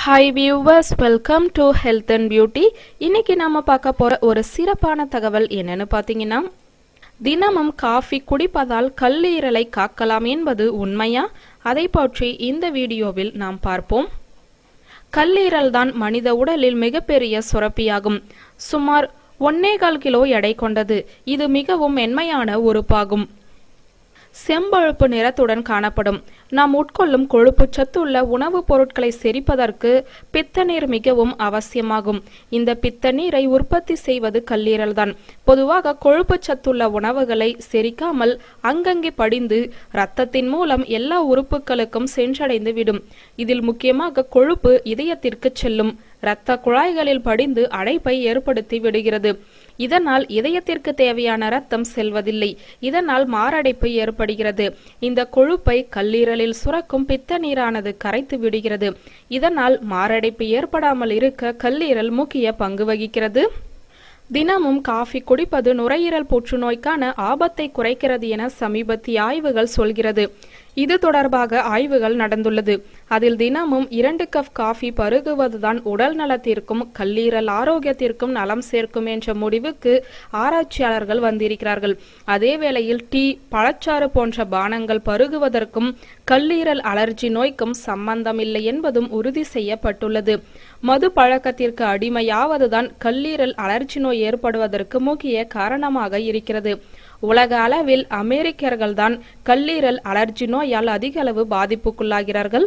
hi viewers welcome to health and beauty இன்னைக்கு நாம பார்க்க போற ஒரு சிறப்பான தகவல் என்னன்னு பார்த்தீங்கன்னா தினமும் காஃபி குடிப்பதால் கல்லீரலை காக்கலாம் என்பது உண்மையா அதை பற்றி இந்த வீடியோவில் நாம் பார்ப்போம் கல்லீரல் தான் மனித உடலில் மிகப்பெரிய சுரப்பியாகும் சுமார் ஒன்னேகால் கிலோ எடை கொண்டது இது மிகவும் மென்மையான உறுப்பாகும் செம்பழுப்பு நிறத்துடன் காணப்படும் நாம் உட்கொள்ளும் கொழுப்பு சத்துள்ள உணவுப் பொருட்களை செரிப்பதற்கு பித்த நீர் மிகவும் அவசியமாகும் இந்த பித்த நீரை உற்பத்தி செய்வது கல்லீரல் தான் பொதுவாக கொழுப்பு சத்துள்ள உணவுகளை செரிக்காமல் அங்கங்கே படிந்து இரத்தத்தின் மூலம் எல்லா உறுப்புகளுக்கும் சென்றடைந்து விடும் இதில் முக்கியமாக கொழுப்பு இதயத்திற்கு செல்லும் இரத்த குழாய்களில் படிந்து அடைப்பை ஏற்படுத்தி விடுகிறது இதனால் இதயத்திற்கு தேவையான ரத்தம் செல்வதில்லை இதனால் மாரடைப்பு ஏற்படுகிறது இந்த கொழுப்பை கல்லீரலில் சுரக்கும் பித்த நீரானது கரைத்து விடுகிறது இதனால் மாரடைப்பு ஏற்படாமல் இருக்க கல்லீரல் முக்கிய பங்கு வகிக்கிறது தினமும் காஃபி குடிப்பது நுரையீரல் புற்றுநோய்க்கான ஆபத்தை குறைக்கிறது என சமீபத்திய ஆய்வுகள் சொல்கிறது இது தொடர்பாக ஆய்வுகள் நடந்துள்ளது அதில் தினமும் இரண்டு கப் காஃபி பருகுவதுதான் உடல் நலத்திற்கும் கல்லீரல் ஆரோக்கியத்திற்கும் நலம் சேர்க்கும் என்ற முடிவுக்கு ஆராய்ச்சியாளர்கள் வந்திருக்கிறார்கள் அதே வேளையில் டீ பழச்சாறு போன்ற பானங்கள் பருகுவதற்கும் கல்லீரல் அலர்ஜி நோய்க்கும் சம்பந்தமில்லை என்பதும் உறுதி செய்யப்பட்டுள்ளது மது பழக்கத்திற்கு அடிமையாவதுதான் கல்லீரல் அலர்ஜி நோய் ஏற்படுவதற்கு முக்கிய காரணமாக இருக்கிறது உலக அளவில் அமெரிக்கர்கள்தான் கல்லீரல் அலர்ஜி நோயால் அதிக அளவு பாதிப்புக்குள்ளாகிறார்கள்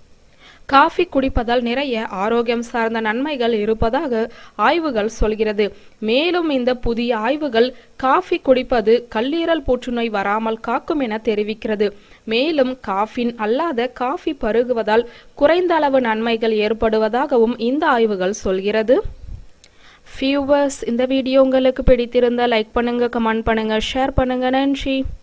காஃபி குடிப்பதால் நிறைய ஆரோக்கியம் சார்ந்த நன்மைகள் இருப்பதாக ஆய்வுகள் சொல்கிறது மேலும் இந்த புதிய ஆய்வுகள் காஃபி குடிப்பது கல்லீரல் புற்றுநோய் வராமல் காக்கும் என தெரிவிக்கிறது மேலும் காஃபின் அல்லாத காஃபி பருகுவதால் குறைந்த அளவு நன்மைகள் ஏற்படுவதாகவும் இந்த ஆய்வுகள் சொல்கிறது வியூவர்ஸ் இந்த வீடியோ உங்களுக்கு பிடித்திருந்தால் லைக் பண்ணுங்க கமெண்ட் பண்ணுங்க ஷேர் பண்ணுங்க நன்றி